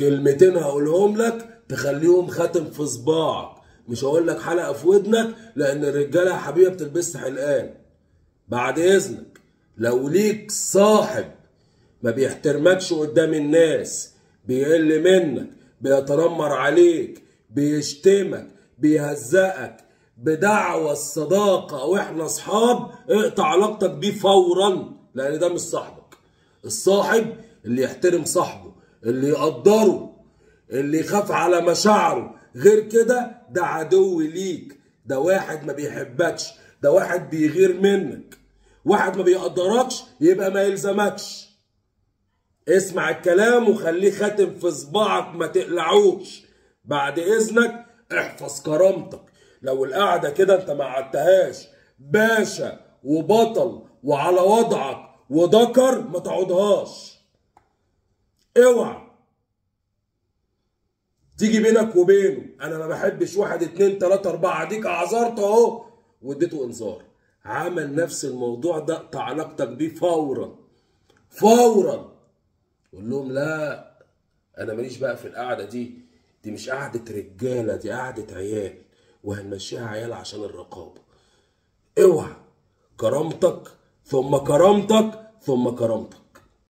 كلمتين هقولهم لك تخليهم خاتم في صباعك مش هقول لك حلقه في ودنك لان الرجاله يا حبيبي بتلبس حلقان بعد اذنك لو ليك صاحب ما بيحترمكش قدام الناس بيقل منك بيتنمر عليك بيشتمك بيهزقك بدعوى الصداقة واحنا اصحاب اقطع علاقتك بيه فورا لان ده مش صاحبك الصاحب اللي يحترم صاحبه اللي يقدره اللي يخاف على مشاعره غير كده ده عدو ليك ده واحد ما بيحبكش ده واحد بيغير منك واحد ما بيقدركش يبقى ما يلزمكش اسمع الكلام وخليه خاتم في صباعك ما تقلعوش بعد اذنك احفظ كرامتك لو القعده كده انت ما قعدتهاش باشا وبطل وعلى وضعك وذكر ما تقعدهاش اوعى تيجي بينك وبينه انا ما بحبش واحد اتنين تلاته اربعه اديك اعذرت اهو واديته انذار عمل نفس الموضوع ده اقطع علاقتك بيه فورا فورا قول لهم لا انا ماليش بقى في القعده دي دي مش قعده رجاله دي قعده عيال وهنمشيها عيال عشان الرقابه اوعى كرامتك ثم كرامتك ثم كرامتك